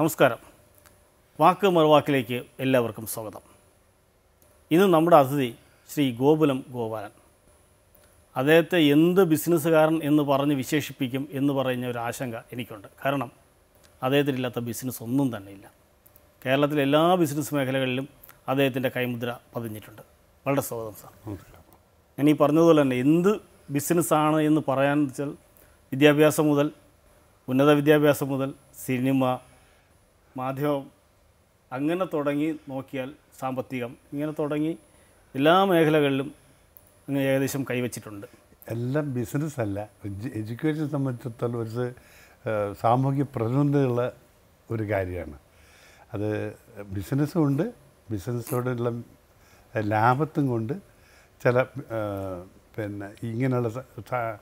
നമസ്കാരം വാക്ക് മറുവാക്കിലേക്ക് എല്ലാവർക്കും സ്വാഗതം ഇന്ന് നമ്മുടെ അതിഥി ശ്രീ ഗോകുലം ഗോപാലൻ അദ്ദേഹത്തെ എന്ത് ബിസിനസ്സുകാരൻ എന്ന് പറഞ്ഞ് വിശേഷിപ്പിക്കും എന്ന് പറയുന്ന ഒരു ആശങ്ക എനിക്കുണ്ട് കാരണം അദ്ദേഹത്തിനില്ലാത്ത ബിസിനസ് ഒന്നും തന്നെ ഇല്ല കേരളത്തിലെ എല്ലാ ബിസിനസ് മേഖലകളിലും അദ്ദേഹത്തിൻ്റെ കൈമുദ്ര പതിഞ്ഞിട്ടുണ്ട് വളരെ സ്വാഗതം സാർ ഞാൻ ഈ പറഞ്ഞതുപോലെ തന്നെ എന്ത് ബിസിനസ്സാണ് എന്ന് പറയാൻ വെച്ചാൽ വിദ്യാഭ്യാസം മുതൽ ഉന്നത വിദ്യാഭ്യാസം മുതൽ സിനിമ മാധ്യമം അങ്ങനെ തുടങ്ങി നോക്കിയാൽ സാമ്പത്തികം ഇങ്ങനെ തുടങ്ങി എല്ലാ മേഖലകളിലും അങ്ങ് ഏകദേശം കൈവച്ചിട്ടുണ്ട് എല്ലാം ബിസിനസ് അല്ല എഡ്യു- എഡ്യൂക്കേഷൻ സംബന്ധിച്ചിടത്തോളം ഒരു ഏഹ്, സാമൂഹ്യ പ്രതിബന്ധമുള്ള ഒരു കാര്യമാണ് അത് ബിസിനസ്സും ഉണ്ട് ബിസിനസ്സോടുള്ള ലാഭത്തും കൊണ്ട് ചില ഏഹ്, പിന്നെ ഇങ്ങനെയുള്ള സ- സ-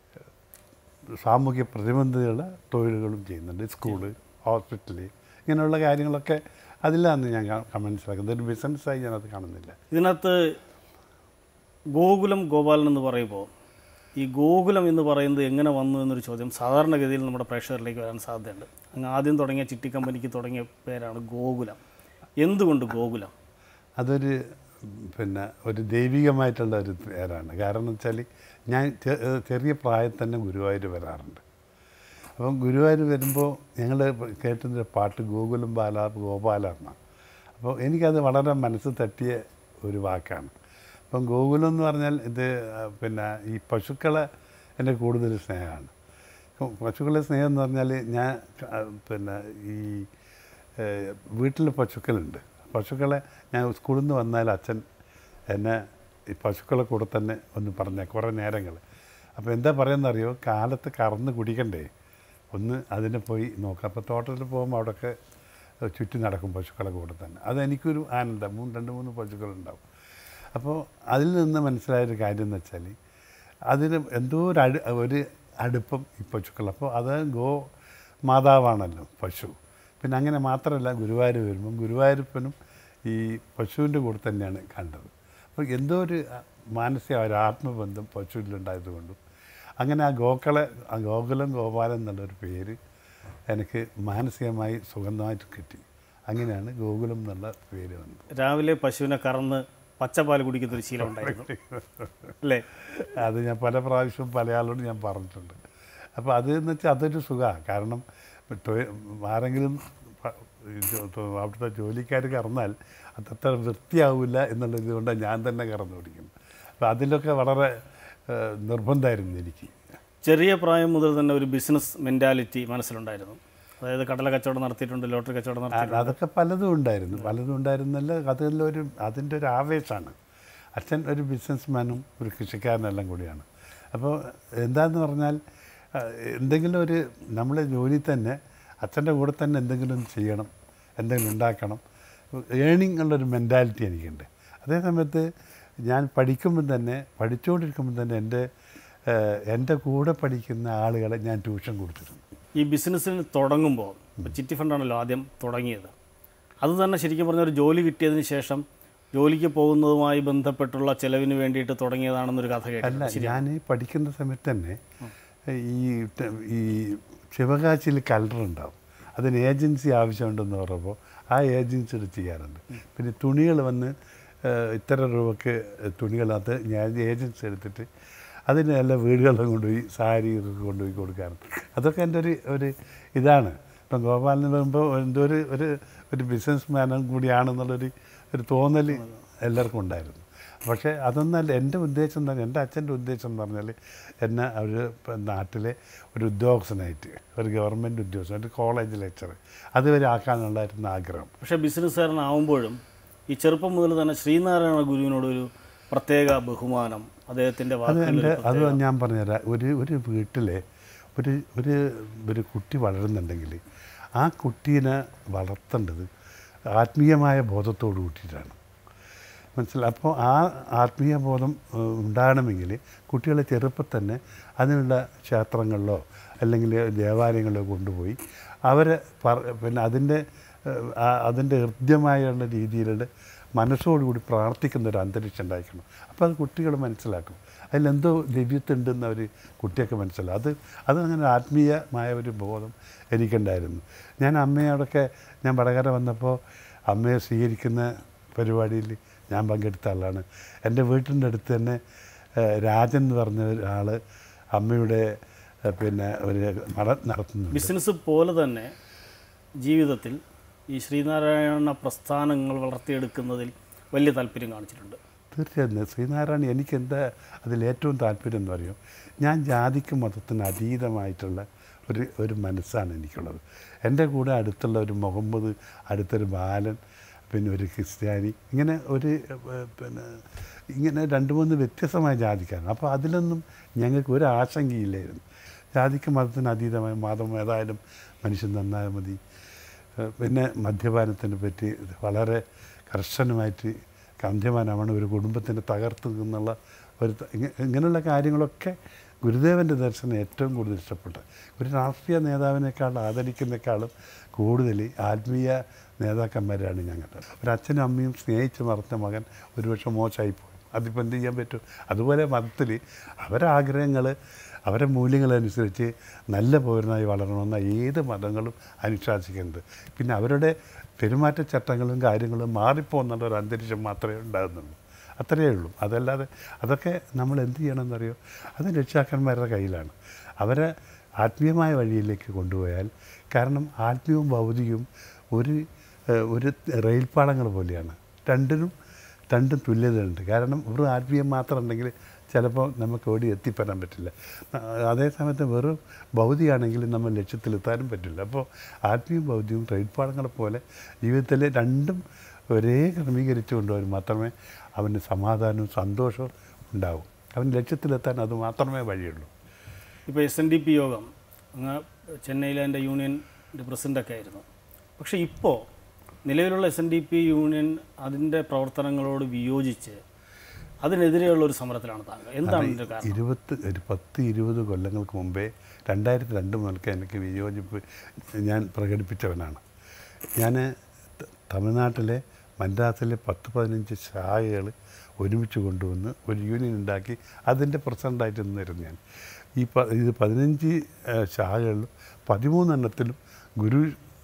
സാമൂഹ്യ പ്രതിബന്ധതയുള്ള തൊഴിലുകളും ചെയ്യുന്നുണ്ട് സ്കൂള് ഹോസ്പിറ്റല് ഇങ്ങനെയുള്ള കാര്യങ്ങളൊക്കെ അതിലാണ് ഞാൻ കാ- മനസ്സിലാക്കുന്നത് ഒരു ബിസിനസ്സായി ഞാനത് കാണുന്നില്ല ഇതിനകത്ത് ഗോകുലം ഗോപാലൻ എന്ന് പറയുമ്പോൾ ഈ ഗോകുലം എന്ന് പറയുന്നത് എങ്ങനെ വന്നു എന്നൊരു ചോദ്യം സാധാരണഗതിയിൽ നമ്മുടെ പ്രേക്ഷകരിലേക്ക് വരാൻ സാധ്യതയുണ്ട് അങ്ങ് ആദ്യം തുടങ്ങിയ ചിട്ടി കമ്പനിക്ക് തുടങ്ങിയ പേരാണ് ഗോകുലം എന്തുകൊണ്ട് ഗോകുലം അതൊരു പിന്നെ ഒരു ദൈവികമായിട്ടുള്ള ഒരു പേരാണ് കാരണം വെച്ചാൽ ഞാൻ ചെ- ചെറിയ പ്രായത്തിൽ തന്നെ ഗുരുവായൂർ വരാറുണ്ട് അപ്പം ഗുരുവായൂർ വരുമ്പോൾ ഞങ്ങൾ കേട്ടുന്ന പാട്ട് ഗോകുലം ബാല ഗോപാല എന്നാണ് അപ്പോൾ എനിക്കത് വളരെ മനസ്സ് തട്ടിയ ഒരു വാക്കാണ് അപ്പം ഗോകുലം എന്ന് പറഞ്ഞാൽ ഇത് ആ, പിന്നെ ഈ പശുക്കളെ എൻ്റെ കൂടുതൽ സ്നേഹമാണ് ഇപ്പം പശുക്കളെ സ്നേഹം എന്ന് പറഞ്ഞാൽ ഞാൻ ആ, പിന്നെ ഈ ഏഹ്, വീട്ടിൽ പശുക്കളുണ്ട് പശുക്കളെ ഞാൻ സ്കൂളിൽ നിന്ന് വന്നാൽ അച്ഛൻ എന്നെ ഈ പശുക്കളെ കൂടെ തന്നെ ഒന്ന് പറഞ്ഞ കുറേ നേരങ്ങൾ അപ്പോൾ എന്താ പറയുന്നറിയോ കാലത്ത് കറന്ന് കുടിക്കണ്ടേ ഒന്ന് അതിനെ പോയി നോക്കാം അപ്പോൾ തോട്ടത്തിൽ പോകുമ്പോൾ അവിടെയൊക്കെ ചുറ്റി നടക്കും പശുക്കളെ കൂടെ തന്നെ അതെനിക്കൊരു ആനന്ദം മൂന്ന് രണ്ട് മൂന്ന് പശുക്കളുണ്ടാവും അപ്പോൾ അതിൽ നിന്ന് മനസ്സിലായൊരു കാര്യം എന്ന് വെച്ചാൽ അതിന് എന്തോ ഒരു അടു ഒരു അടുപ്പം ഈ പശുക്കൾ അപ്പോൾ അത് ഗോ മാതാവാണല്ലോ പശു പിന്നെ അങ്ങനെ മാത്രമല്ല ഗുരുവായൂർ വരുമ്പം ഗുരുവായൂരപ്പനും ഈ പശുവിൻ്റെ കൂടെ തന്നെയാണ് കണ്ടത് അപ്പോൾ എന്തോ ഒരു മാനസിക ഒരു ആത്മബന്ധം പശുവിലുണ്ടായതുകൊണ്ടും അങ്ങനെ ആ ഗോക്കളെ ആ ഗോകുലം ഗോപാലൻ എന്നുള്ളൊരു പേര് എനിക്ക് മാനസികമായി സുഗന്ധമായിട്ട് കിട്ടി അങ്ങനെയാണ് ഗോകുലം എന്നുള്ള പേര് വന്നത് രാവിലെ പശുവിനെ കറന്ന് പച്ചപ്പാൽ കുടിക്കുന്ന ഒരു ശീലം ഉണ്ടായിരുന്നു അല്ലേ അത് ഞാൻ പല പ്രാവശ്യവും പല ആളോട് ഞാൻ പറഞ്ഞിട്ടുണ്ട് അപ്പോൾ അത് എന്ന് വെച്ചാൽ അതൊരു സുഖമാണ് കാരണം തൊ- ആരെങ്കിലും പ- ജോ- തൊ- അവിടുത്തെ ജോലിക്കാർ കറന്നാൽ അതത്ര വൃത്തിയാവില്ല എന്നുള്ളത് കൊണ്ടാണ് ഞാൻ തന്നെ കറന്നു പിടിക്കുന്നത് അപ്പോൾ അതിലൊക്കെ വളരെ ഏഹ്, നിർബന്ധമായിരുന്നു എനിക്ക് ചെറിയ പ്രായം മുതൽ തന്നെ ഒരു ബിസിനസ് മെൻറ്റാലിറ്റി മനസ്സിലുണ്ടായിരുന്നു അതായത് കടല കച്ചവടം നടത്തിയിട്ടുണ്ട് ലോട്ടറി കച്ചവടം ആ, നടത്തിയിട്ടുണ്ട് അതൊക്കെ പലതും ഉണ്ടായിരുന്നു പലതും ഉണ്ടായിരുന്നല്ല അതിലൊരു അതിൻ്റെ ഒരു ആവേശമാണ് അച്ഛൻ ഒരു ബിസിനസ്മാനും ഒരു കൃഷിക്കാരനെല്ലാം കൂടിയാണ് അപ്പോൾ എന്താന്ന് പറഞ്ഞാൽ ആ, എന്തെങ്കിലും ഒരു നമ്മളെ ജോലി തന്നെ അച്ഛൻ്റെ കൂടെ തന്നെ എന്തെങ്കിലും ചെയ്യണം എന്തെങ്കിലും ഉണ്ടാക്കണം ഏണിംഗ് ഉള്ളൊരു മെൻറ്റാലിറ്റി എനിക്കുണ്ട് അതേ സമയത്ത് ഞാൻ പഠിക്കുമ്പോൾ തന്നെ പഠിച്ചുകൊണ്ടിരിക്കുമ്പോൾ തന്നെ എൻ്റെ ഏഹ്, എൻ്റെ കൂടെ പഠിക്കുന്ന ആളുകളെ ഞാൻ ട്യൂഷൻ കൊടുത്തിരുന്നു ഈ ബിസിനസ്സിന് തുടങ്ങുമ്പോൾ ഇപ്പോൾ ചിറ്റി ഫണ്ടാണല്ലോ ആദ്യം തുടങ്ങിയത് അത് തന്നെ ശരിക്കും പറഞ്ഞ ഒരു ജോലി കിട്ടിയതിന് ശേഷം ജോലിക്ക് പോകുന്നതുമായി ബന്ധപ്പെട്ടുള്ള ചെലവിന് വേണ്ടിയിട്ട് തുടങ്ങിയതാണെന്നൊരു കഥ അല്ല കേട്ടു ഞാൻ പഠിക്കുന്ന സമയത്ത് തന്നെ ഈ ടെ- ഈ ശിവകാശിയിൽ കലണ്ടർ ഉണ്ടാവും അതിന് ഏജൻസി ആവശ്യമുണ്ടെന്ന് പറയുമ്പോൾ ആ ഏജൻസിയുടെ ചെയ്യാറുണ്ട് പിന്നെ തുണികൾ വന്ന് ഏഹ്, ഇത്ര രൂപക്ക് തുണികൾ അത് ഞാൻ ഏജൻസി എടുത്തിട്ട് അതിന് എല്ലാ വീടുകളിലും കൊണ്ടുപോയി സാരി ഇതൊക്കെ കൊണ്ടുപോയി കൊടുക്കാറുണ്ട് അതൊക്കെ എൻ്റെ ഒരു ഒരു ഇതാണ് ഇപ്പം ഗോപാലിന് വരുമ്പോൾ എന്തോ ഒരു ഒരു ഒരു ബിസിനസ് മാനും കൂടിയാണെന്നുള്ളൊരു ഒരു തോന്നൽ എല്ലാവർക്കും ഉണ്ടായിരുന്നു പക്ഷേ അതൊന്നല്ല എൻ്റെ ഉദ്ദേശം തന്നെ എൻ്റെ അച്ഛൻ്റെ ഉദ്ദേശം എന്ന് പറഞ്ഞാൽ എന്നെ ഒരു നാട്ടിലെ ഒരു ഉദ്യോഗസ്ഥനായിട്ട് ഒരു ഗവൺമെൻറ് ഉദ്യോഗസ്ഥൻ ഒരു കോളേജ് ലെക്ചർ അതുവരെ ആക്കാനുള്ളായിരുന്നു ആഗ്രഹം പക്ഷേ ബിസിനസ്സുകാരനാവുമ്പോഴും ഈ ചെറുപ്പം മുതൽ തന്നെ ശ്രീനാരായണ ഗുരുവിനോട് ഒരു പ്രത്യേക ബഹുമാനം അദ്ദേഹത്തിൻ്റെ അത് വാക്കുകളിൽ എൻ്റെ ഒരു അത് പ്രത്യേക- ഞാൻ പറഞ്ഞുതരാം ഒരു ഒരു വീട്ടിലെ ഒരു ഒരു ഒരു കുട്ടി വളരുന്നുണ്ടെങ്കിൽ ആ കുട്ടീനെ വളർത്തേണ്ടത് ആത്മീയമായ ബോധത്തോട് കൂട്ടിയിട്ടാണ് മനസ്സിലായി അപ്പോൾ ആ ആത്മീയ ബോധം ഏഹ്, ഉണ്ടാകണമെങ്കിൽ കുട്ടികളെ ചെറുപ്പത്തിൽ തന്നെ അതിനുള്ള ക്ഷേത്രങ്ങളിലോ അല്ലെങ്കിൽ ദേവാലയങ്ങളിലോ കൊണ്ടുപോയി അവരെ പറ പിന്നെ അതിൻ്റെ ഏഹ്, ആ- അതിൻ്റെ ഹൃദ്യമായുള്ള രീതിയിലുള്ള മനസ്സോടുകൂടി പ്രാർത്ഥിക്കുന്ന ഒരു അന്തരീക്ഷം ഉണ്ടായിരിക്കണം അപ്പോൾ അത് കുട്ടികൾ മനസ്സിലാക്കും അതിലെന്തോ ദിവ്യത്തുണ്ടെന്ന് അവർ കുട്ടിയൊക്കെ മനസ്സിലാക്കും അത് അത് അങ്ങനെ ആത്മീയമായ ഒരു ബോധം എനിക്കുണ്ടായിരുന്നു ഞാൻ അമ്മയോടൊക്കെ ഞാൻ വടകര വന്നപ്പോൾ അമ്മയെ സ്വീകരിക്കുന്ന പരിപാടിയിൽ ഞാൻ പങ്കെടുത്ത ആളാണ് എൻ്റെ വീട്ടിൻ്റെ അടുത്ത് തന്നെ ഏഹ്, രാജൻ എന്ന് പറഞ്ഞ ഒരാൾ അമ്മയുടെ ഏഹ്, പിന്നെ ഒരു നട നടത്തുന്നുണ്ട് ബിസിനസ് പോലെ തന്നെ ജീവിതത്തിൽ ഈ ശ്രീനാരായണ പ്രസ്ഥാനങ്ങൾ വളർത്തിയെടുക്കുന്നതിൽ വലിയ താല്പര്യം കാണിച്ചിട്ടുണ്ട് തീർച്ചയായിട്ടും ശ്രീനാരായണ എനിക്ക് എന്താ അതിൽ ഏറ്റവും താല്പര്യം എന്ന് പറയും ഞാൻ ജാതിക്കും മതത്തിന് അതീതമായിട്ടുള്ള ഒരു ഒരു മനസ്സാണ് എനിക്കുള്ളത് എൻ്റെ കൂടെ അടുത്തുള്ള ഒരു മുഹമ്മദ് അടുത്തൊരു ബാലൻ പിന്നെ ഒരു ക്രിസ്ത്യാനി ഇങ്ങനെ ഒരു ഏഹ്, പിന്നെ ഇങ്ങനെ രണ്ട് മൂന്ന് വ്യത്യസ്തമായ ജാതിക്കാരാണ് അപ്പോൾ അതിലൊന്നും ഞങ്ങൾക്ക് ഒരു ആശങ്കയില്ലായിരുന്നു ജാതിക്ക് മതത്തിന് അതീതമായ മതം ഏതായാലും മനുഷ്യൻ നന്നായാൽ മതി ഏഹ് പിന്നെ മദ്യപാനത്തിനെ പറ്റി വളരെ കർശനമായിട്ട് മദ്യപാനമാണ് ഒരു കുടുംബത്തിനെ തകർത്തു എന്നുള്ള ഒരു ത- ഇങ്ങ- ഇങ്ങനെയുള്ള കാര്യങ്ങളൊക്കെ ഗുരുദേവൻ്റെ ദർശനം ഏറ്റവും കൂടുതൽ ഇഷ്ടപ്പെട്ടു ഒരു രാഷ്ട്രീയ നേതാവിനേക്കാൾ ആദരിക്കുന്നേക്കാളും കൂടുതൽ ആത്മീയ നേതാക്കന്മാരാണ് ഞങ്ങൾ ഒരു അച്ഛനും അമ്മയും സ്നേഹിച്ച് വളർന്ന മകൻ ഒരുപക്ഷെ മോശമായിപ്പോയി അതിപ്പോൾ എന്ത് ചെയ്യാൻ പറ്റും അതുപോലെ മതത്തിൽ അവരെ ആഗ്രഹങ്ങൾ അവരെ മൂല്യങ്ങളനുസരിച്ച് നല്ല പൗരനായി വളരണമെന്ന ഏത് മതങ്ങളും അനുശാസിക്കുന്നുണ്ട് പിന്നെ അവരുടെ പെരുമാറ്റച്ചട്ടങ്ങളും കാര്യങ്ങളും മാറിപ്പോകുന്നുള്ള ഒരു അന്തരീക്ഷം മാത്രമേ ഉണ്ടാകുന്നുള്ളൂ അത്രയേ ഉള്ളൂ അതല്ലാതെ അതൊക്കെ നമ്മൾ എന്ത് ചെയ്യണമെന്നറിയോ അത് രക്ഷാക്കന്മാരുടെ കയ്യിലാണ് അവരെ ആത്മീയമായ വഴിയിലേക്ക് കൊണ്ടുപോയാൽ കാരണം ആത്മീയവും ഭൗതികവും ഒരു ഏഹ്, ഒരു റെയിൽപാളങ്ങൾ പോലെയാണ് രണ്ടിനും രണ്ടും തുല്യതയുണ്ട് കാരണം ഒരു ആത്മീയം മാത്രം ഉണ്ടെങ്കിൽ ചിലപ്പോൾ നമുക്ക് ഓടി എത്തിപ്പെടാൻ പറ്റില്ല ആ, അതേസമയത്ത് വെറും ഭൗതികമാണെങ്കിൽ നമ്മൾ ലക്ഷ്യത്തിലെത്താനും പറ്റില്ല അപ്പോൾ ആത്മീയവും ഭൗതികവും റെയിൽപാളങ്ങളെ പോലെ ജീവിതത്തിൽ രണ്ടും ഒരേ ക്രമീകരിച്ചു കൊണ്ടുപോയാൽ മാത്രമേ അവന് സമാധാനവും സന്തോഷവും ഉണ്ടാവും അവൻ ലക്ഷ്യത്തിലെത്താൻ അത് മാത്രമേ വഴിയുള്ളൂ ഇപ്പോൾ എസ് എൻ ഡി പി യോഗം അങ്ങ് ചെന്നൈയിലെ എൻ്റെ യൂണിയൻ്റെ പ്രസിഡൻ്റൊക്കെ ആയിരുന്നു പക്ഷേ ഇപ്പോൾ നിലവിലുള്ള S N D P union അതിൻ്റെ പ്രവർത്തനങ്ങളോട് വിയോജിച്ച് അതിനെതിരെയുള്ള ഒരു സമരത്തിലാണ് താങ്കൾ എന്താണ് ഇതിൻ്റെ കാരണം ഇരുപത്ത് ഒരു പത്ത് ഇരുപത് കൊല്ലങ്ങൾക്ക് മുമ്പേ രണ്ടായിരത്തി രണ്ട് മുതൽക്ക് എനിക്ക് വിയോജിപ്പ് ഞാൻ പ്രകടിപ്പിച്ചവനാണ് ഞാൻ ത- തമിഴ്നാട്ടിലെ മദ്രാസിലെ പത്ത് പതിനഞ്ച് ശാഖകൾ ഒരുമിച്ച് കൊണ്ടുവന്ന് ഒരു യൂണിയൻ ഉണ്ടാക്കി അതിൻ്റെ പ്രസിഡൻ്റായിട്ട് നിന്നിരുന്നു ഞാൻ ഈ പ ഇത് പതിനഞ്ച് ഏഹ്, ശാഖകളിലും പതിമൂന്നെണ്ണത്തിലും ഗുരു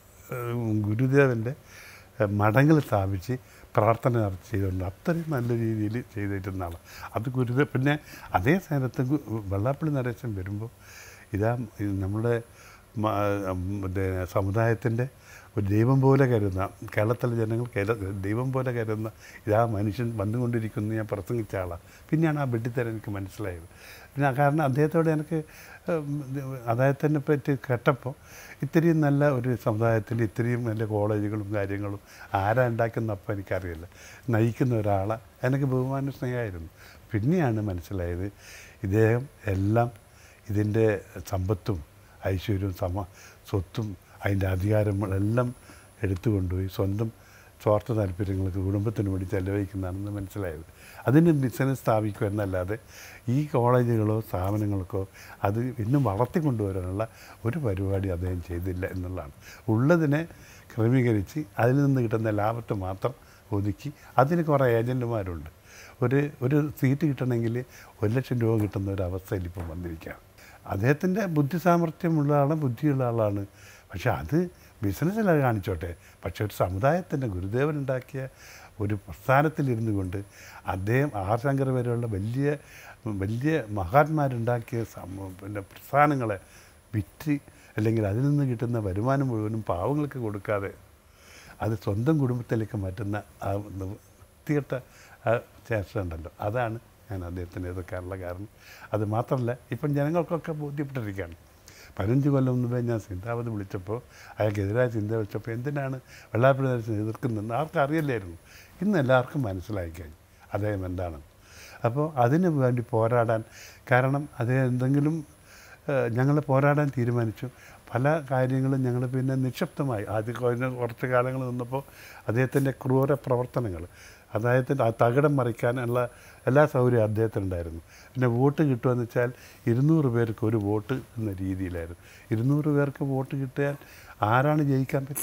ഏഹ്, ഗുരുദേവൻ്റെ ഏഹ്, മഠങ്ങൾ സ്ഥാപിച്ച് പ്രാർത്ഥന നടത്തി ചെയ്തുകൊണ്ട് അത്രയും നല്ല രീതിയിൽ ചെയ്തിരുന്ന ആളാണ് അത് ഗുരുദേവ് പിന്നെ അതേ സ്ഥാനത്ത് ഗു- വെള്ളാപ്പള്ളി നരേശൻ വരുമ്പോൾ ഇതാ ഇത് നമ്മുടെ മ- മറ്റേ സമുദായത്തിൻ്റെ ഒരു ദൈവം പോലെ കരുതുന്ന കേരളത്തിലെ ജനങ്ങൾ കേര ദൈവം പോലെ കരുതുന്ന ഇതാ മനുഷ്യൻ വന്നുകൊണ്ടിരിക്കുന്നു ഞാൻ പ്രസംഗിച്ച ആളാണ് പിന്നെയാണ് ആ വെട്ടിത്തരം എനിക്ക് മനസ്സിലായത് പിന്നെ കാരണം അദ്ദേഹത്തോട് എനിക്ക് ഉം, അദ്ദേഹത്തിനെ പറ്റി കേട്ടപ്പോൾ ഇത്രയും നല്ല ഒരു സമുദായത്തിൽ ഇത്രയും നല്ല കോളേജുകളും കാര്യങ്ങളും ആരാ ഉണ്ടാക്കുന്നപ്പോൾ എനിക്കറിയില്ല നയിക്കുന്ന ഒരാളെ എനിക്ക് ബഹുമാന സ്നേഹമായിരുന്നു പിന്നെയാണ് മനസ്സിലായത് ഇദ്ദേഹം എല്ലാം ഇതിൻ്റെ സമ്പത്തും ഐശ്വര്യവും സമ സ്വത്തും അതിൻ്റെ അധികാരങ്ങളെല്ലാം എടുത്തു കൊണ്ടുപോയി സ്വന്തം സ്വാർത്ഥ താല്പര്യങ്ങൾക്ക് കുടുംബത്തിന് വേണ്ടി ചെലവഴിക്കുന്നതാണെന്ന് മനസ്സിലായത് അതിന് ബിസിനസ് സ്ഥാപിക്കുക എന്നല്ലാതെ ഈ കോളേജുകളോ സ്ഥാപനങ്ങൾക്കോ അത് ഇന്നും വളർത്തിക്കൊണ്ടുവരാനുള്ള ഒരു പരിപാടി അദ്ദേഹം ചെയ്തില്ല എന്നുള്ളതാണ് ഉള്ളതിനെ ക്രമീകരിച്ച് അതിൽ നിന്ന് കിട്ടുന്ന ലാഭത്തെ മാത്രം ഒതുക്കി അതിന് കുറേ ഏജൻറ്റുമാരുണ്ട് ഒരു ഒരു സീറ്റ് കിട്ടണമെങ്കിൽ ഒരു ലക്ഷം രൂപ കിട്ടുന്ന ഒരു അവസ്ഥയിൽ ഇപ്പം വന്നിരിക്കുകയാണ് അദ്ദേഹത്തിൻ്റെ ബുദ്ധി സാമർഥ്യമുള്ള ആളാണ് ബുദ്ധിയുള്ള ആളാണ് പക്ഷെ അത് ബിസിനസ്സിൽ അത് കാണിച്ചോട്ടെ പക്ഷെ ഒരു സമുദായത്തിൻ്റെ ഗുരുദേവൻ ഉണ്ടാക്കിയ ഒരു പ്രസ്ഥാനത്തിലിരുന്നു കൊണ്ട് അദ്ദേഹം ആർ ശങ്കർ വരെയുള്ള വലിയ വലിയ മഹാന്മാരുണ്ടാക്കിയ സമ പിന്നെ പ്രസ്ഥാനങ്ങളെ വിറ്റ് അല്ലെങ്കിൽ അതിൽ നിന്ന് കിട്ടുന്ന വരുമാനം മുഴുവനും പാവങ്ങൾക്ക് കൊടുക്കാതെ അത് സ്വന്തം കുടുംബത്തിലേക്ക് മാറ്റുന്ന ആ വൃത്തികെട്ട ആ ചേഷ്ട ഉണ്ടല്ലോ അതാണ് ഞാൻ അദ്ദേഹത്തിന് എതിർക്കാനുള്ള കാരണം അത് മാത്രമല്ല ഇപ്പം ജനങ്ങൾക്കൊക്കെ ബോധ്യപ്പെട്ടിരിക്കുകയാണ് പതിനഞ്ച് കൊല്ലം മുമ്പേ ഞാൻ ചിന്താവതി വിളിച്ചപ്പോൾ അയാൾക്കെതിരായ ചിന്ത വിളിച്ചപ്പോൾ എന്തിനാണ് വെള്ളാപ്പള്ളി നരസിംഹം എതിർക്കുന്നതെന്ന് ആർക്കും അറിയില്ലായിരുന്നു ഇന്ന് എല്ലാവർക്കും മനസ്സിലായി കഴിഞ്ഞു അദ്ദേഹം എന്താണെന്ന് അപ്പോൾ അതിന് വേണ്ടി പോരാടാൻ കാരണം അദ്ദേഹം എന്തെങ്കിലും ഞങ്ങൾ പോരാടാൻ തീരുമാനിച്ചു പല കാര്യങ്ങളും ഞങ്ങൾ പിന്നെ നിശബ്ദമായി ആദ്യ കഴിഞ്ഞ കുറച്ച് കാലങ്ങൾ നിന്നപ്പോൾ അദ്ദേഹത്തിൻ്റെ ക്രൂര പ്രവർത്തനങ്ങൾ അദ്ദേഹത്തിൻ്റെ ആ തകിടം മറിക്കാനുള്ള എല്ലാ സൗകര്യവും അദ്ദേഹത്തിനുണ്ടായിരുന്നു പിന്നെ വോട്ട് കിട്ടുമെന്ന് വെച്ചാൽ ഇരുന്നൂറ് പേർക്ക് ഒരു വോട്ട് എന്ന രീതിയിലായിരുന്നു ഇരുന്നൂറ് പേർക്ക് വോട്ട് കിട്ടിയാൽ ആരാണ് ജയിക്കാൻ പറ്റുക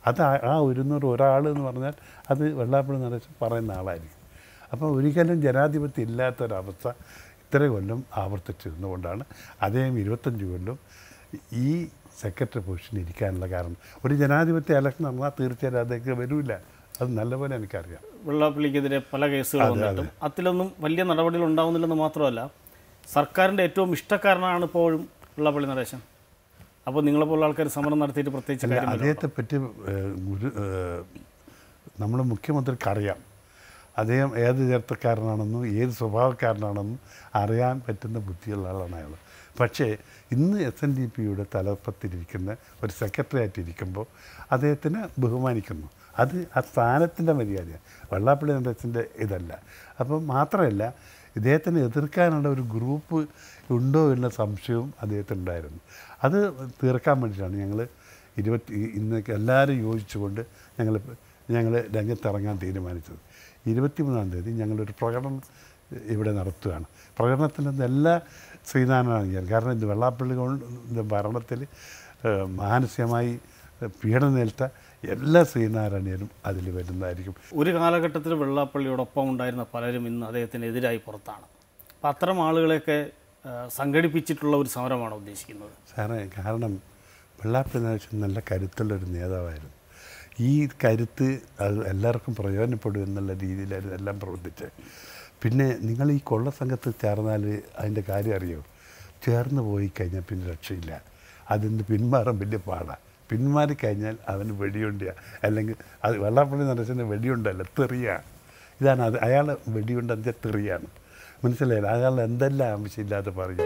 അത് ആ- ആ ഒരുന്നൂറ് ഒരാൾ എന്ന് പറഞ്ഞാൽ അത് വെള്ളാപ്പള്ളി നടേശൻ പറയുന്ന ആളായിരിക്കും അപ്പോൾ ഒരിക്കലും ജനാധിപത്യം ഇല്ലാത്തൊരവസ്ഥ ഇത്ര കൊല്ലം ആവർത്തിച്ചിരുന്നുകൊണ്ടാണ് അദ്ദേഹം ഇരുപത്തഞ്ച് കൊല്ലം ഈ സെക്രട്ടറി പൊസിഷനിൽ ഇരിക്കാനുള്ള കാരണം ഒരു ജനാധിപത്യ ഇലക്ഷൻ നടന്നാൽ തീർച്ചയായും അദ്ദേഹം വരില്ല അത് നല്ലപോലെ എനിക്കറിയാം വെള്ളാപ്പള്ളിക്കെതിരെ പല കേസുകൾ വന്നിട്ടും അതിലൊന്നും വലിയ നടപടികൾ ഉണ്ടാവുന്നില്ലെന്ന് മാത്രമല്ല സർക്കാരിൻ്റെ ഏറ്റവും ഇഷ്ടക്കാരനാണ് ഇപ്പോഴും വെള്ളാപ്പള്ളി നടേശൻ അപ്പോൾ നിങ്ങളെപ്പോലുള്ള ആൾക്കാർ സമരം നടത്തിയിട്ട് പ്രത്യേകിച്ച് അല്ല കാര്യം വല്ലതും അദ്ദേഹത്തെ പറ്റി ഏഹ്, ഗുരു നമ്മൾ മുഖ്യമന്ത്രിക്ക് അറിയാം അദ്ദേഹം ഏത് ചേർത്തക്കാരനാണെന്നും ഏത് സ്വഭാവക്കാരനാണെന്നും അറിയാൻ പറ്റുന്ന ബുദ്ധിയുള്ള ആളാണ് അയാൾ പക്ഷേ ഇന്ന് എസ് എൻ ഡി പിയുടെ തലപ്പത്തിരിക്കുന്ന ഒരു സെക്രട്ടറി ആയിട്ട് ഇരിക്കുമ്പോൾ അദ്ദേഹത്തിനെ ബഹുമാനിക്കുന്നു അത് ആ സ്ഥാനത്തിൻ്റെ മര്യാദയാണ് വെള്ളാപ്പള്ളി നടേശൻ്റെ ഇതല്ല അപ്പം മാത്രമല്ല ഇദ്ദേഹത്തിനെ എതിർക്കാനുള്ള ഒരു ഗ്രൂപ്പ് ഉണ്ടോ എന്ന സംശയവും അദ്ദേഹത്തിനുണ്ടായിരുന്നു അത് തീർക്കാൻ വേണ്ടിയിട്ടാണ് ഞങ്ങൾ ഇരുപത്തി ഇന്നൊക്കെ എല്ലാവരും യോജിച്ചുകൊണ്ട് ഞങ്ങൾ ഞങ്ങൾ രംഗത്തിറങ്ങാൻ തീരുമാനിച്ചത് ഇരുപത്തിമൂന്നാം തീയതി ഞങ്ങളൊരു പ്രകടനം ഇവിടെ നടത്തുകയാണ് പ്രകടനത്തിൽ നിന്ന് എല്ലാ ശ്രീനാരായണ ഞാൻ കാരണം ഇത് വെള്ളാപ്പള്ളി കൊണ്ട് ഭരണത്തിൽ ഏഹ്, മാനസികമായി പീഡനം നേരിട്ട എല്ലാ ശ്രീനാരായണീയരും അതിൽ വരുന്നതായിരിക്കും ഒരു കാലഘട്ടത്തിൽ വെള്ളാപ്പള്ളിയോടൊപ്പം ഉണ്ടായിരുന്ന പലരും ഇന്ന് അദ്ദേഹത്തിനെതിരായി പുറത്താണ് അപ്പം അത്തരം ആളുകളെയൊക്കെ ആ, സംഘടിപ്പിച്ചിട്ടുള്ള ഒരു സമരമാണ് ഉദ്ദേശിക്കുന്നത് സാറേ കാരണം വെള്ളാപ്പള്ളി നടേശൻ നല്ല കരുത്തുള്ളൊരു നേതാവായിരുന്നു ഈ കരുത്ത് അത് എല്ലാവർക്കും പ്രയോജനപ്പെടും എന്നുള്ള രീതിയിലായിരുന്നു എല്ലാം പ്രവർത്തിച്ചത് പിന്നെ നിങ്ങൾ ഈ കൊള്ള സംഘത്തിൽ ചേർന്നാൽ അതിൻ്റെ കാര്യം അറിയോ ചേർന്ന് പോയി കഴിഞ്ഞാൽ പിന്നെ രക്ഷയില്ല അതിൽ നിന്ന് പിന്മാറാൻ വലിയ പാടാണ് പിന്മാറി കഴിഞ്ഞാൽ അവന് വെടിയുണ്ട അല്ലെങ്കിൽ അത് വെള്ളാപ്പള്ളി നടേശൻ്റെ വെടിയുണ്ടല്ല തെറിയാണ് ഇതാണ് അത് അയാൾ വെടിയുണ്ട് അതിൻ്റെ തെറിയാണ് മനസ്സിലായില്ല അയാൾ എന്തെല്ലാം ആവശ്യമില്ലാതെ പറയും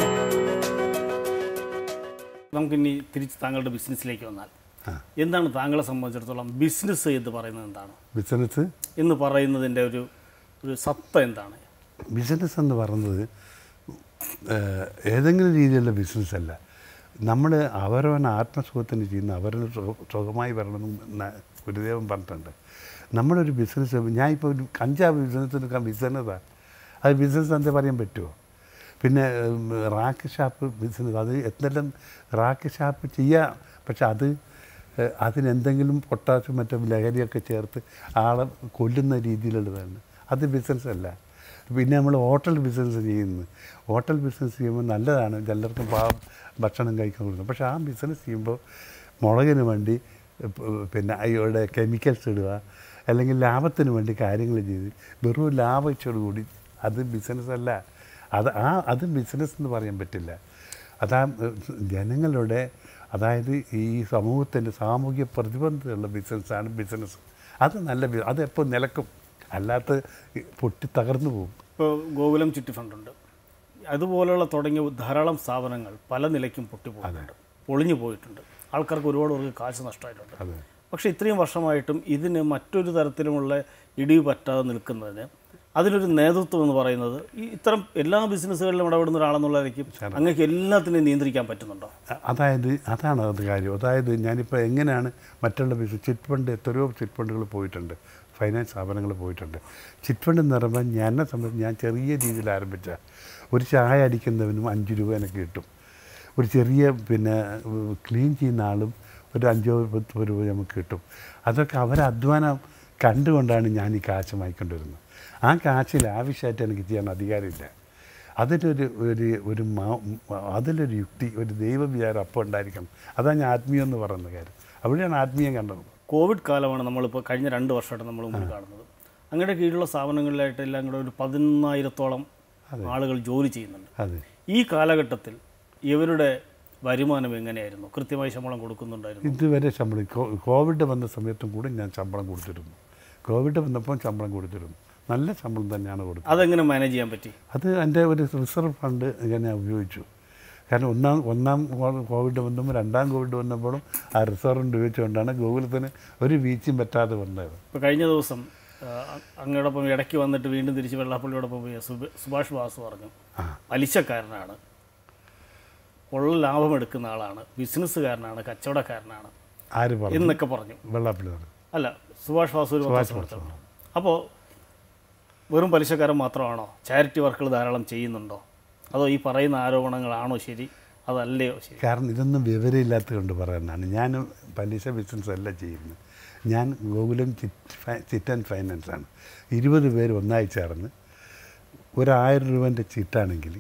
നമുക്കിനി തിരിച്ച് താങ്കളുടെ ബിസിനസ്സിലേക്ക് വന്നാൽ ആ. എന്താണ് താങ്കളെ സംബന്ധിച്ചിടത്തോളം ബിസിനസ് എന്ന് പറയുന്നത് എന്താണ് ബിസിനസ് എന്ന് പറയുന്നതിൻ്റെ ഒരു ഒരു സത്ത എന്താണ് ബിസിനസ് എന്ന് പറയുന്നത് ഏഹ്, ഏതെങ്കിലും രീതിയിലുള്ള ബിസിനസ് അല്ല നമ്മൾ അവരവൻ ആത്മസുഖത്തിന് ചെയ്യുന്ന അവരവന് സുഖ- സുഖമായി വരണമെന്ന് ഗുരുദേവൻ പറഞ്ഞിട്ടുണ്ട് നമ്മളൊരു ബിസിനസ് ഞാൻ ഇപ്പോൾ ഒരു കഞ്ചാവ് ബിസിനസ് എടുക്കാൻ ബിസിനസ്സാണ് അത് ബിസിനസ് എന്താ പറയാൻ പറ്റുമോ പിന്നെ ഉം, റാക്ക് ഷാപ്പ് ബിസിനസ് അത് എന്തെല്ലാം റാക്ക് ഷാപ്പ് ചെയ്യാം പക്ഷെ അത് ഏഹ്, അതിനെന്തെങ്കിലും പൊട്ടാസ്യം മറ്റേ ലഹരിയൊക്കെ ചേർത്ത് ആളെ കൊല്ലുന്ന രീതിയിലുള്ളതാണ് അത് ബിസിനസ് അല്ല പിന്നെ നമ്മൾ ഹോട്ടൽ ബിസിനസ് ചെയ്യുന്നു ഹോട്ടൽ ബിസിനസ് ചെയ്യുമ്പോൾ നല്ലതാണ് എല്ലാവർക്കും പാ ഭക്ഷണം കഴിക്കാൻ കൊടുക്കുന്നത് പക്ഷേ ആ ബിസിനസ് ചെയ്യുമ്പോൾ മുളകിന് വേണ്ടി പ് പിന്നെ അയ്യോടെ കെമിക്കൽസ് ഇടുക അല്ലെങ്കിൽ ലാഭത്തിന് വേണ്ടി കാര്യങ്ങൾ ചെയ്ത് വെറും ലാഭിച്ചോടുകൂടി അത് ബിസിനസ് അല്ല അത് ആ അത് ബിസിനസ് എന്ന് പറയാൻ പറ്റില്ല അതാ ഏഹ്, ജനങ്ങളുടെ അതായത് ഈ സമൂഹത്തിൻ്റെ സാമൂഹിക പ്രതിബന്ധമുള്ള ബിസിനസ്സാണ് ബിസിനസ് അത് നല്ല ബി- അത് എപ്പോൾ നിലക്കും അല്ലാത്ത പൊട്ടി തകർന്നു പോകും ഇപ്പോൾ ഗോകുലം ചിട്ടി ഫണ്ടുണ്ട് അതുപോലെയുള്ള തുടങ്ങിയ ധാരാളം സ്ഥാപനങ്ങൾ പല നിലയ്ക്കും പൊട്ടിപ്പോയിട്ടുണ്ട് പൊളിഞ്ഞു പോയിട്ടുണ്ട് ആൾക്കാർക്ക് ഒരുപാട് പേർക്ക് കാശ് നഷ്ടമായിട്ടുണ്ട് അതെ പക്ഷേ ഇത്രയും വർഷമായിട്ടും ഇതിന് മറ്റൊരു തരത്തിലുമുള്ള ഇടിവ് പറ്റാതെ നിൽക്കുന്നതിന് അതിനൊരു നേതൃത്വം എന്ന് പറയുന്നത് ഈ ഇത്തരം എല്ലാ ബിസിനസ്സുകളിലും ഇടപെടുന്ന ഒരാളെന്നുള്ളതായിരിക്കും അങ്ങക്ക് എല്ലാത്തിനെയും നിയന്ത്രിക്കാൻ പറ്റുന്നുണ്ടോ അ- അതായത് അതാണ് അത് കാര്യം അതായത് ഞാനിപ്പോൾ എങ്ങനെയാണ് മറ്റുള്ള ബിസിനസ് ചിറ്റ് ഫണ്ട് എത്രയോ ചിറ്റ് ഫണ്ടുകൾ പോയിട്ടുണ്ട് ഫൈനാൻസ് സ്ഥാപനങ്ങൾ പോയിട്ടുണ്ട് ചിറ്റ് ഫണ്ട് എന്ന് പറയുമ്പോൾ ഞാൻ എന്നെ സംബന്ധിച്ച് ഞാൻ ചെറിയ രീതിയിൽ ആരംഭിച്ച ഒരു ചായ അടിക്കുന്നവനും അഞ്ച് രൂപ എനിക്ക് കിട്ടും ഒരു ചെറിയ പിന്നെ ഉം, ക്ലീൻ ചെയ്യുന്ന ആളും ഒരു അഞ്ചോ പത്തോ രൂപ നമുക്ക് കിട്ടും അതൊക്കെ അവരെ അധ്വാനം കണ്ടുകൊണ്ടാണ് ഞാൻ ഈ കാശ് വാങ്ങിക്കൊണ്ടിരുന്നത് ആ കാശിൽ ആവശ്യമായിട്ട് എനിക്ക് ചെയ്യാൻ അധികാരമില്ല അതിലൊരു ഒരു ഒരു മാ- അതിലൊരു യുക്തി ഒരു ദൈവവിചാരം അപ്പോൾ ഉണ്ടായിരിക്കണം അതാണ് ഞാൻ ആത്മീയം എന്ന് പറയുന്ന കാര്യം അവിടെയാണ് ആത്മീയം കണ്ടത് കോവിഡ് കാലമാണ് നമ്മളിപ്പോൾ കഴിഞ്ഞ രണ്ട് വർഷമായിട്ട് നമ്മൾ മുമ്പിൽ കാണുന്നത് അങ്ങയുടെ കീഴിലുള്ള സ്ഥാപനങ്ങളിലായിട്ട് എല്ലാം കൂടെ ഒരു പതിനായിരത്തോളം ആളുകൾ ജോലി ചെയ്യുന്നുണ്ട് അതെ ഈ കാലഘട്ടത്തിൽ ഇവരുടെ വരുമാനം എങ്ങനെയായിരുന്നു കൃത്യമായി ശമ്പളം കൊടുക്കുന്നുണ്ടായിരുന്നു ഇതുവരെ ശമ്പളം കോ- കോവിഡ് വന്ന സമയത്തും കൂടി ഞാൻ ശമ്പളം കൊടുത്തിരുന്നു കോവിഡ് വന്നപ്പോൾ ശമ്പളം കൊടുത്തിരുന്നു നല്ല ശമ്പളം തന്നെയാണ് കൊടുത്തത് അതെങ്ങനെ മാനേജ് ചെയ്യാൻ പറ്റി അത് എൻ്റെ ഒരു റിസർവ് ഫണ്ട് ഞാൻ ഉപയോഗിച്ചു കാരണം ഒന്നാം ഒന്നാം കോ- കോവിഡ് വന്നപ്പോൾ രണ്ടാം കോവിഡ് വന്നപ്പോഴും ആ റിസർവ് ഉപയോഗിച്ചുകൊണ്ടാണ് ഗൂഗിളത്തിന് ഒരു വീഴ്ചയും പറ്റാതെ വന്നത് ഇപ്പോൾ കഴിഞ്ഞ ദിവസം ആ, അങ്ങയോടൊപ്പം ഇടയ്ക്ക് വന്നിട്ട് വീണ്ടും തിരിച്ച് വെള്ളാപ്പള്ളിയോടൊപ്പം പോയ സുബ- സുഭാഷ് വാസു പറഞ്ഞു ആ. പലിശക്കാരനാണ് ഉള്ള ലാഭം എടുക്കുന്ന ആളാണ് ബിസിനസ്സുകാരനാണ് കച്ചവടക്കാരനാണ് ആര് പറഞ്ഞു എന്നൊക്കെ പറഞ്ഞു വെള്ളാപ്പള്ളി പറഞ്ഞു അല്ല സുഭാഷ് വാസു ഒരു പത്ര സമ്മേളനത്തിൽ അപ്പോൾ വെറും പലിശക്കാരൻ മാത്രമാണോ ചാരിറ്റി വർക്കുകൾ ധാരാളം ചെയ്യുന്നുണ്ടോ അതോ ഈ പറയുന്ന ആരോപണങ്ങളാണോ ശരി അതല്ലയോ ശരി കാരണം ഇതൊന്നും വിവരമില്ലാത്തത് കൊണ്ട് പറയുന്നതാണ് ഞാൻ പലിശ ബിസിനസ് അല്ല ചെയ്യുന്നത് ഞാൻ ഗോകുലം ചിറ്റ് ഫൈ- ചിറ്റ് ആൻഡ് ഫൈനാൻസ് ആണ് ഇരുപത് പേര് ഒന്നായി ചേർന്ന് ഒരായിരം രൂപൻ്റെ ചിട്ടാണെങ്കിൽ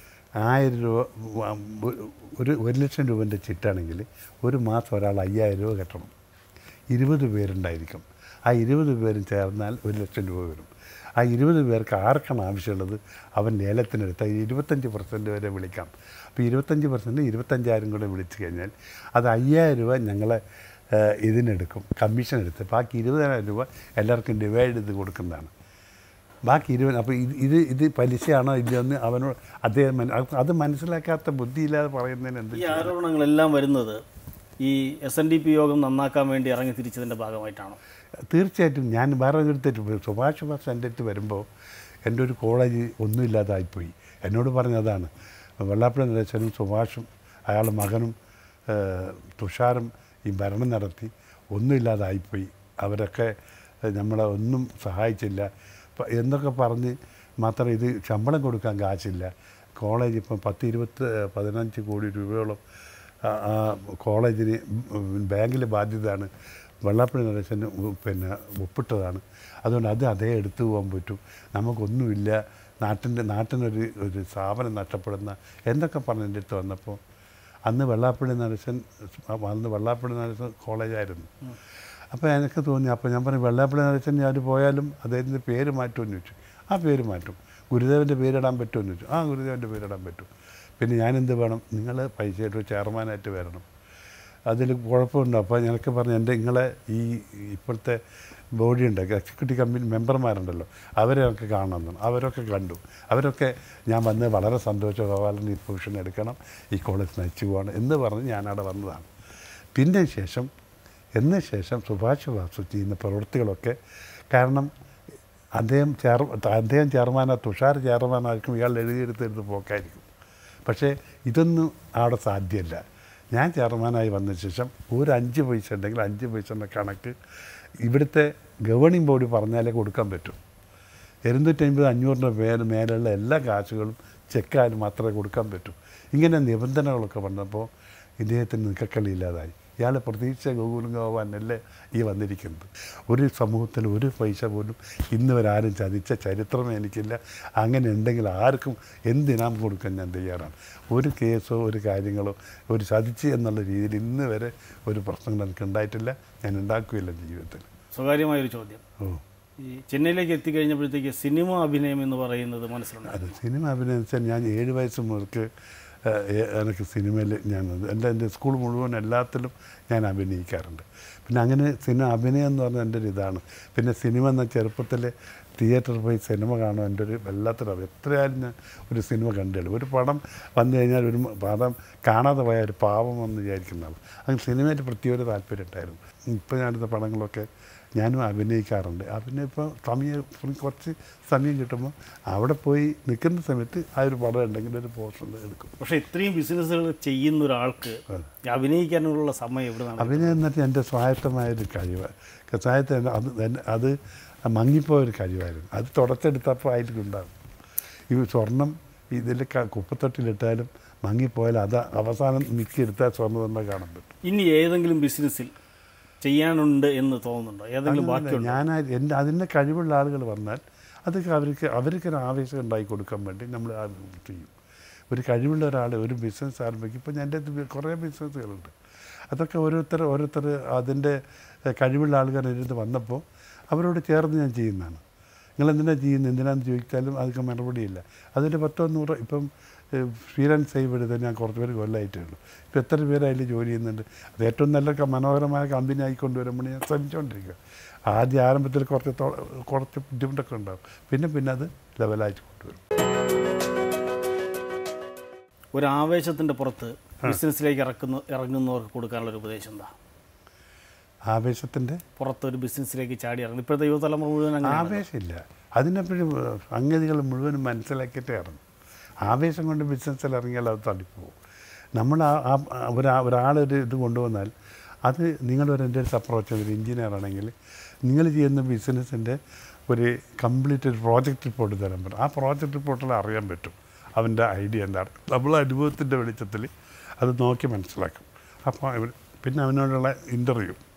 ആയിരം രൂപ വ- ഒരു ഒരു ലക്ഷം രൂപൻ്റെ ചിട്ടാണെങ്കിൽ ഒരു മാസം ഒരാൾ അയ്യായിരം രൂപ കെട്ടണം ഇരുപത് പേരുണ്ടായിരിക്കും ആ ഇരുപത് പേരും ചേർന്നാൽ ഒരു ലക്ഷം രൂപ വരും ആ ഇരുപത് പേർക്ക് ആർക്കാണ് ആവശ്യമുള്ളത് അവൻ ലേലത്തിനെടുത്ത് ഇരുപത്തഞ്ച് പെർസെൻറ്റ് വരെ വിളിക്കാം അപ്പോൾ ഇരുപത്തഞ്ച് പെർസെൻറ്റ് ഇരുപത്തഞ്ചായിരം കൂടെ വിളിച്ചു കഴിഞ്ഞാൽ അത് അയ്യായിരം രൂപ ഞങ്ങളെ ഏഹ്, ഇതിനെടുക്കും കമ്മീഷൻ എടുത്ത് ബാക്കി ഇരുപതിനായിരം രൂപ എല്ലാവർക്കും ഡിവൈഡ് ചെയ്ത് കൊടുക്കുന്നതാണ് ബാക്കി ഇരുപത് അപ്പോൾ ഇത് ഇത് ഇത് പലിശയാണോ ഇല്ലയെന്ന് അവനോട് അദ്ദേഹം മന- അത് അത് മനസ്സിലാക്കാത്ത ബുദ്ധിയില്ലാതെ പറയുന്നതിന് എന്ത് ഈ ആരോപണങ്ങളെല്ലാം വരുന്നത് ഈ എസ് എൻ ഡി പി യോഗം നന്നാക്കാൻ വേണ്ടി ഇറങ്ങി തിരിച്ചതിൻ്റെ ഭാഗമായിട്ടാണോ തീർച്ചയായിട്ടും ഞാൻ വേറെ എടുത്തിട്ട് പോയി സുഭാഷ് ബാസ് എൻ്റെ അടുത്ത് വരുമ്പോൾ എൻ്റെ ഒരു കോളേജ് ഒന്നുമില്ലാതായിപ്പോയി എന്നോട് പറഞ്ഞതാണ് വെള്ളാപ്പള്ളി നരേശനും സുഭാഷും അയാളുടെ മകനും ഏഹ്, തുഷാറും ഈ ഭരണം നടത്തി ഒന്നുമില്ലാതായിപ്പോയി അവരൊക്കെ ഏഹ്, നമ്മളെ ഒന്നും സഹായിച്ചില്ല പ- എന്നൊക്കെ പറഞ്ഞ് മാത്രം ഇത് ശമ്പളം കൊടുക്കാൻ കാശില്ല കോളേജ് ഇപ്പം പത്ത് ഇരുപത്തി പതിനഞ്ച് കോടി രൂപയോളം ആ- ആ കോളേജിന് ബാങ്കിലെ ബാധ്യതയാണ് വെള്ളാപ്പള്ളി നരേശന് ഉ- പിന്നെ ഒപ്പിട്ടതാണ് അതുകൊണ്ട് അത് അതേ എടുത്തു പോകാൻ പറ്റും നമുക്കൊന്നുമില്ല നാട്ടിൻ്റെ നാട്ടിനൊരു ഒരു സ്ഥാപനം നഷ്ടപ്പെടുന്ന എന്നൊക്കെ പറഞ്ഞ് എൻ്റെ അടുത്ത് വന്നപ്പോൾ അന്ന് വെള്ളാപ്പള്ളി നരേശൻ അന്ന് വെള്ളാപ്പള്ളി നരേശൻ കോളേജായിരുന്നു അപ്പോൾ എനിക്ക് തോന്നി അപ്പോൾ ഞാൻ പറഞ്ഞു വെള്ളാപ്പള്ളി നരേശൻ ഞാൻ പോയാലും അദ്ദേഹത്തിൻ്റെ പേര് മാറ്റുമെന്ന് ചോദിച്ചു ആ പേര് മാറ്റും ഗുരുദേവൻ്റെ പേരിടാൻ പറ്റുമെന്ന് ചോദിച്ചു ആ ഗുരുദേവൻ്റെ പേരിടാൻ പറ്റും പിന്നെ ഞാനെന്ത് വേണം നിങ്ങൾ പൈസയായിട്ട് ചെയർമാനായിട്ട് വരണം അതിൽ കുഴപ്പമുണ്ട് അപ്പോൾ ഞങ്ങൾക്ക് പറഞ്ഞു എൻ്റെ നിങ്ങളെ ഈ ഇപ്പോഴത്തെ ബോഡി ഉണ്ട് എക്സിക്യൂട്ടീവ് കമ്പനി മെമ്പർമാരുണ്ടല്ലോ അവരെ ഒക്കെ കാണണം അവരൊക്കെ കണ്ടു അവരൊക്കെ ഞാൻ വന്ന് വളരെ സന്തോഷം ഗോപാലൻ ഈ പൊസിഷൻ എടുക്കണം ഈ കോളേജ് നയിച്ചു പോകണം എന്ന് പറഞ്ഞ് ഞാനവിടെ വന്നതാണ് പിന്നെ ശേഷം എന്ന ശേഷം സുഭാഷ് വാസു ചെയ്യുന്ന പ്രവൃത്തികളൊക്കെ കാരണം അദ്ദേഹം ചെയർ അദ്ദേഹം ചെയർമാനാ തുഷാർ ചെയർമാനായിരിക്കും ഇയാൾ എഴുതിയെടുത്ത് എടുത്ത് പോക്കായിരിക്കും പക്ഷേ ഇതൊന്നും അവിടെ സാധ്യമല്ല ഞാൻ ചെയർമാനായി വന്ന ശേഷം ഒരു അഞ്ച് പൈസ ഉണ്ടെങ്കിൽ അഞ്ച് പൈസയുടെ കണക്ക് ഇവിടുത്തെ ഗവേണിംഗ് ബോഡി പറഞ്ഞാലേ കൊടുക്കാൻ പറ്റും ഇരുന്നൂറ്റമ്പത് അഞ്ഞൂറിൻ്റെ മേലെ മേലുള്ള എല്ലാ കാശുകളും ചെക്കായാലും മാത്രമേ കൊടുക്കാൻ പറ്റൂ ഇങ്ങനെ നിബന്ധനകളൊക്കെ വന്നപ്പോൾ ഇദ്ദേഹത്തിന് നിക്കക്കളിയില്ലാതായി ഇയാളെ പ്രതീക്ഷ ഗോകുലം ഗോപാനല്ലേ ഈ വന്നിരിക്കുന്നത് ഒരു സമൂഹത്തിൽ ഒരു പൈസ പോലും ഇന്ന് വരെ ആരും ചതിച്ച ചരിത്രമേ എനിക്കില്ല അങ്ങനെ ഉണ്ടെങ്കിൽ ആർക്കും എന്തിനാം കൊടുക്കാൻ ഞാൻ തയ്യാറാണ് ഒരു കേസോ ഒരു കാര്യങ്ങളോ ഒരു ചതിച്ച് എന്നുള്ള രീതിയിൽ ഇന്ന് വരെ ഒരു പ്രശ്നങ്ങൾ എനിക്ക് ഉണ്ടായിട്ടില്ല ഞാൻ ഉണ്ടാക്കുകയില്ല എൻ്റെ ജീവിതത്തിൽ സ്വകാര്യമായൊരു ചോദ്യം ഓ ഈ ചെന്നൈയിലേക്ക് എത്തിക്കഴിഞ്ഞപ്പോഴത്തേക്ക് സിനിമ അഭിനയം എന്ന് പറയുന്നത് മനസ്സിലുണ്ട് അത് സിനിമ അഭിനയിച്ചാൽ ഞാൻ ഏഴ് വയസ്സ് മുതൽക്ക് ഏഹ്, ഏ- എനിക്ക് സിനിമയിൽ ഞാൻ എൻ്റെ എൻ്റെ സ്കൂൾ മുഴുവൻ എല്ലാത്തിലും ഞാൻ അഭിനയിക്കാറുണ്ട് പിന്നെ അങ്ങനെ സിനിമ അഭിനയം എന്ന് പറഞ്ഞാൽ എൻ്റെ ഒരു ഇതാണ് പിന്നെ സിനിമ എന്ന ചെറുപ്പത്തിൽ തിയേറ്ററിൽ പോയി സിനിമ കാണും എൻ്റെ ഒരു വല്ലാത്തൊരു എത്രയായാലും ഞാൻ ഒരു സിനിമ കണ്ടുള്ളൂ ഒരു പടം വന്നു കഴിഞ്ഞാൽ ഒരു പടം കാണാതെ പോയ ഒരു പാവം എന്ന് വിചാരിക്കുന്നതാണ് അങ്ങനെ സിനിമയിൽ പ്രത്യേക ഒരു താല്പര്യം ഉണ്ടായിരുന്നു ഇപ്പോൾ ഞാനെടുത്ത പടങ്ങളൊക്കെ ഞാനും അഭിനയിക്കാറുണ്ട് അഭിനയം ഇപ്പോൾ സമയം കുറച്ച് സമയം കിട്ടുമ്പോൾ അവിടെ പോയി നിൽക്കുന്ന സമയത്ത് ആ ഒരു പടം ഉണ്ടെങ്കിൽ ഒരു പോസ്റ്റർ എടുക്കും പക്ഷേ ഇത്രയും ബിസിനസ്സുകൾ ചെയ്യുന്ന ഒരാൾക്ക് ഈ അഭിനയിക്കാനുള്ള സമയം എവിടെ നിന്നാണ് അഭിനയം എന്ന് വെച്ചാൽ എൻ്റെ സ്വായത്തമായൊരു കഴിവ് സ്വായത്ത അത് എന്നെ- അത് മങ്ങിപ്പോയൊരു കഴിവായിരുന്നു അത് തുടച്ചെടുത്തപ്പോൾ അതിലുണ്ടാകും ഈ സ്വർണം ഇതിൽ ക- കുപ്പത്തൊട്ടിലിട്ടാലും മങ്ങിപ്പോയാൽ അത് അവസാനം മിക്കെടുത്താൽ സ്വർണ്ണം തന്നെ കാണാൻ പറ്റും ഇനി ഏതെങ്കിലും ബിസിനസ്സിൽ ചെയ്യാനുണ്ട് എന്ന് തോന്നുന്നുണ്ടോ ഏതെങ്കിലും ബാക്കിയുണ്ടോ ഞാൻ എൻ്റെ അതിൻ്റെ കഴിവുള്ള ആളുകൾ വന്നാൽ അതൊക്കെ അവർക്ക് അവർക്കൊരു ആവേശം ഉണ്ടാക്കി കൊടുക്കാൻ വേണ്ടി നമ്മൾ ആ ചെയ്യും ഒരു കഴിവുള്ള ഒരാൾ ഒരു ബിസിനസ് ആരംഭിക്കും ഇപ്പോൾ എൻ്റെ അടുത്ത് കുറേ ബിസിനസ്സുകളുണ്ട് അതൊക്കെ ഓരോരുത്തർ ഓരോരുത്തർ അതിൻ്റെ ഏഹ്, കഴിവുള്ള ആൾക്കാർ ഇരുന്ന് വന്നപ്പോൾ അവരോട് ചേർന്ന് ഞാൻ ചെയ്യുന്നതാണ് നിങ്ങൾ എന്തിനാ ചെയ്യുന്നത് എന്തിനാന്ന് ചോദിച്ചാലും അതൊക്കെ മറുപടിയില്ല അതിൻ്റെ പത്തോ നൂറോ ഇപ്പം ഫ്രീലാൻസ് ചെയ്യപ്പെടുന്നത് ഞാൻ കുറച്ച് പേര് കൊല്ലമായിട്ടേ ഉള്ളൂ ഇപ്പം എത്ര പേര് അതിൽ ജോലി ചെയ്യുന്നുണ്ട് അത് ഏറ്റവും നല്ല ക- മനോഹരമായ കമ്പനി ആയിക്കൊണ്ടുവരുമ്പോൾ ഞാൻ ശ്രമിച്ചുകൊണ്ടിരിക്കുക ആദ്യ ആരംഭത്തിൽ കുറച്ച് തൊ- കുറച്ച് ബുദ്ധിമുട്ടൊക്കെ ഉണ്ടാവും പിന്നെ പിന്നെ അത് ലെവലായിട്ട് കൊണ്ടുവരും ഒരു ആവേശത്തിൻ്റെ പുറത്ത് ബിസിനസ്സിലേക്ക് ഇറക്കുന്ന ഇറങ്ങുന്നവർക്ക് കൊടുക്കാനുള്ള ഒരു ഉപദേശം എന്താ ആവേശത്തിൻ്റെ പുറത്ത് ഒരു ബിസിനസ്സിലേക്ക് ചാടി ഇറങ്ങും ഇപ്പോഴത്തെ യുവതലമുറ മുഴുവൻ അങ്ങനെ ആവേശമില്ല അതിനെപ്പോഴും സംഗതികൾ മുഴുവൻ മനസ്സിലാക്കിയിട്ടേ ഇറങ്ങും ആവേശം കൊണ്ട് ബിസിനസ്സിൽ ഇറങ്ങിയാൽ അത് തള്ളിപ്പോവും നമ്മൾ ആ ആ- ആ ഒരാ ഒരാളൊരു ഇത് കൊണ്ടുവന്നാൽ അത് നിങ്ങളൊരു എൻ്റെ അടുത്ത് അപ്രോച്ച് ഒരു എഞ്ചിനീയർ ആണെങ്കിൽ നിങ്ങൾ ചെയ്യുന്ന ബിസിനസ്സിൻ്റെ ഒരു കംപ്ലീറ്റ് ഒരു പ്രോജക്റ്റ് റിപ്പോർട്ട് തരാൻ പറ്റും ആ പ്രോജക്റ്റ് റിപ്പോർട്ടിൽ അറിയാൻ പറ്റും അവൻ്റെ ഐഡിയ എന്താണ് നമ്മൾ അനുഭവത്തിൻ്റെ വെളിച്ചത്തിൽ അത് നോക്കി മനസ്സിലാക്കും അപ്പോൾ ഇവർ പിന്നെ അവനോടുള്ള ഇൻ്റർവ്യൂ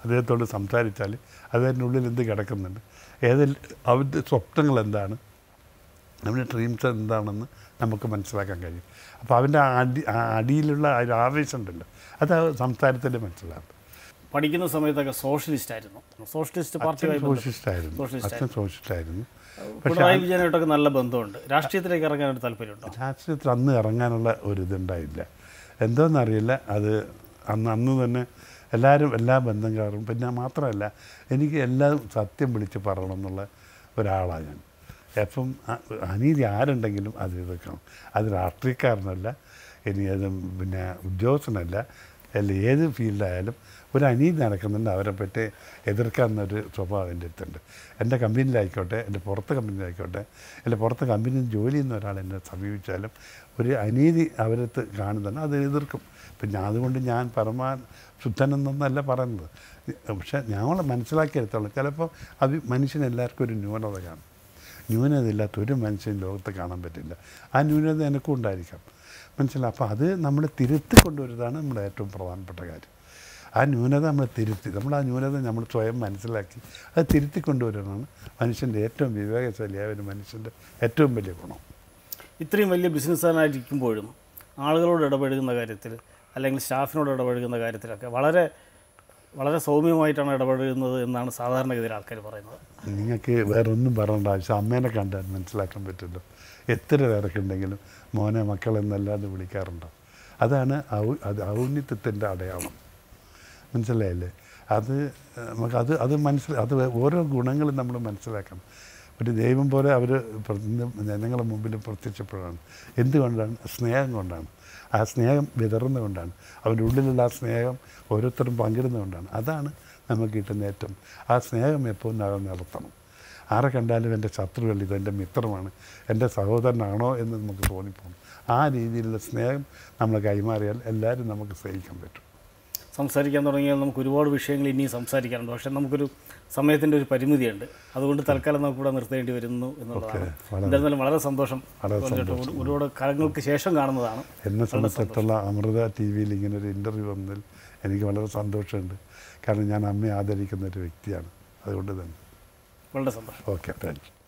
അദ്ദേഹത്തോട് സംസാരിച്ചാൽ അതിൻ്റെ ഉള്ളിൽ എന്ത് കിടക്കുന്നുണ്ട് ഏതിൽ അവൻ്റെ സ്വപ്നങ്ങൾ എന്താണ് നമ്മുടെ ഡ്രീംസ് എന്താണെന്ന് നമുക്ക് മനസ്സിലാക്കാൻ കഴിയും അപ്പോൾ അവൻ്റെ അടി ആ അടിയിലുള്ള ആ ഒരു ആവേശം ഉണ്ടല്ലോ അത് ആ സംസാരത്തിൽ മനസ്സിലാകും പഠിക്കുന്ന സമയത്തൊക്കെ സോഷ്യലിസ്റ്റ് ആയിരുന്നു സോഷ്യലിസ്റ്റ് പാർട്ടിയുമായി ബന്ധപ്പെട്ട് സോഷ്യലിസ്റ്റായിരുന്നു Socialist അച്ഛൻ സോഷ്യലിസ്റ്റായിരുന്നു പിണറായി വിജയനായിട്ടൊക്കെ നല്ല ബന്ധമുണ്ട് രാഷ്ട്രീയത്തിലേക്ക് ഇറങ്ങാനായിട്ട് താല്പര്യമുണ്ടോ രാഷ്ട്രീയത്തിൽ അന്ന് ഇറങ്ങാനുള്ള ഒരു ഇതുണ്ടായില്ല എന്തോന്നറിയില്ല അത് അന്ന് അന്ന് തന്നെ എല്ലാവരും എല്ലാ ബന്ധക്കാരും പിന്നെ മാത്രമല്ല എനിക്ക് എല്ലാം സത്യം വിളിച്ച് പറയണം എന്നുള്ള ഒരാളാണ് ഞാൻ എപ്പം അ- അനീതി ആരുണ്ടെങ്കിലും അത് എതിർക്കണം അത് രാഷ്ട്രീയക്കാരനല്ല ഇനി അത് പിന്നെ ഉദ്യോഗസ്ഥനല്ല അല്ല ഏത് ഫീൽഡായാലും ഒരു അനീതി നടക്കുന്നുണ്ട് അവരെ പറ്റി എതിർക്കാവുന്നൊരു സ്വഭാവം എൻ്റെ അടുത്തുണ്ട് എൻ്റെ കമ്പനിയിലായിക്കോട്ടെ എൻ്റെ പുറത്തെ കമ്പനിയിലായിക്കോട്ടെ എൻ്റെ പുറത്തെ കമ്പനിയിൽ ജോലി ചെയ്യുന്ന ഒരാൾ എന്നെ സമീപിച്ചാലും ഒരു അനീതി അവരത്ത് കാണുന്നുണ്ട് അത് എതിർക്കും പിന്നെ അതുകൊണ്ട് ഞാൻ പരമാ ശുദ്ധനെന്നല്ല പറയുന്നത് പക്ഷേ ഞങ്ങൾ മനസ്സിലാക്കിയെടുത്തോളം ചിലപ്പോൾ അത് മനുഷ്യന് എല്ലാവർക്കും ഒരു ന്യൂനത കാണും ന്യൂനത ഇല്ലാത്ത ഒരു മനുഷ്യൻ ലോകത്ത് കാണാൻ പറ്റില്ല ആ ന്യൂനത എനിക്കും ഉണ്ടായിരിക്കാം മനസ്സിലായി അപ്പോൾ അത് നമ്മൾ തിരുത്തി കൊണ്ടുവരുന്നതാണ് നമ്മുടെ ഏറ്റവും പ്രധാനപ്പെട്ട കാര്യം ആ ന്യൂനത നമ്മൾ തിരുത്തി നമ്മൾ ആ ന്യൂനത നമ്മൾ സ്വയം മനസ്സിലാക്കി അത് തിരുത്തി കൊണ്ടുവരുന്നതാണ് മനുഷ്യൻ്റെ ഏറ്റവും വിവേകശാലിയായ ഒരു മനുഷ്യൻ്റെ ഏറ്റവും വലിയ ഗുണം ഇത്രയും വലിയ ബിസിനസ്സുകാരനായിരിക്കുമ്പോഴും ആളുകളോട് ഇടപഴകുന്ന കാര്യത്തിൽ അല്ലെങ്കിൽ സ്റ്റാഫിനോട് ഇടപഴകുന്ന കാര്യത്തിലൊക്കെ വളരെ വളരെ സൗമ്യമായിട്ടാണ് ഇടപഴകുന്നത് എന്നാണ് സാധാരണഗതിയിൽ ആൾക്കാർ പറയുന്നത് നിങ്ങൾക്ക് വേറെ ഒന്നും പറയേണ്ട ആവശ്യം അമ്മേനെ കണ്ടാൽ മനസ്സിലാക്കാൻ പറ്റുമല്ലോ എത്ര പേരൊക്കെയുണ്ടെങ്കിലും മോനെ മക്കളെന്നല്ലാതെ വിളിക്കാറുണ്ടോ അതാണ് ഔ അത് ഔന്നിത്യത്തിൻ്റെ അടയാളം മനസ്സിലായില്ലേ അത് ഏഹ്, നമുക്ക് അത് അത് മനസ്സിൽ അത് ഓരോ ഗുണങ്ങളും നമ്മൾ മനസ്സിലാക്കണം ഒരു ദൈവം പോലെ അവർ ജനങ്ങളുടെ മുമ്പിൽ പ്രത്യക്ഷപ്പെടുകയാണ് എന്തുകൊണ്ടാണ് സ്നേഹം കൊണ്ടാണ് ആ സ്നേഹം വിതറുന്നതുകൊണ്ടാണ് അവൻ്റെ ഉള്ളിലുള്ള ആ സ്നേഹം ഓരോരുത്തരും പങ്കിടുന്നതുകൊണ്ടാണ് അതാണ് നമുക്ക് കിട്ടുന്ന ഏറ്റവും ആ സ്നേഹം എപ്പോഴും നാം നടത്തണം ആരെ കണ്ടാലും എൻ്റെ ശത്രുവല്ല ഇത് എൻ്റെ മിത്രമാണ് എൻ്റെ സഹോദരനാണോ എന്ന് നമുക്ക് തോന്നിപ്പോകും ആ രീതിയിലുള്ള സ്നേഹം നമ്മൾ കൈമാറിയാൽ എല്ലാവരും നമുക്ക് സ്നേഹിക്കാൻ പറ്റും സംസാരിക്കാൻ തുടങ്ങിയാൽ നമുക്ക് ഒരുപാട് വിഷയങ്ങൾ ഇനിയും സംസാരിക്കാനുണ്ട് പക്ഷേ നമുക്കൊരു സമയത്തിൻ്റെ ഒരു പരിമിതിയുണ്ട് അതുകൊണ്ട് തൽക്കാലം നമുക്ക് ഇവിടെ നിർത്തേണ്ടി വരുന്നു എന്നുള്ളതാണ് വളരെ- എന്തായിരുന്നാലും വളരെ സന്തോഷം വളരെ തോന്നിയിട്ട് ഒരു- ഒരുപാട് കാലങ്ങൾക്ക് ശേഷം കാണുന്നതാണ് എന്നെ സംബന്ധിച്ചിടത്തോളം അമൃത ടി വിയിൽ ഇങ്ങനെ ഒരു ഇൻ്റർവ്യൂ വന്നതിൽ എനിക്ക് വളരെ സന്തോഷമുണ്ട് കാരണം ഞാൻ അമ്മയെ ആദരിക്കുന്ന ഒരു വ്യക്തിയാണ് അതുകൊണ്ട് തന്നെ വളരെ സന്തോഷം ഓക്കെ താങ്ക് യു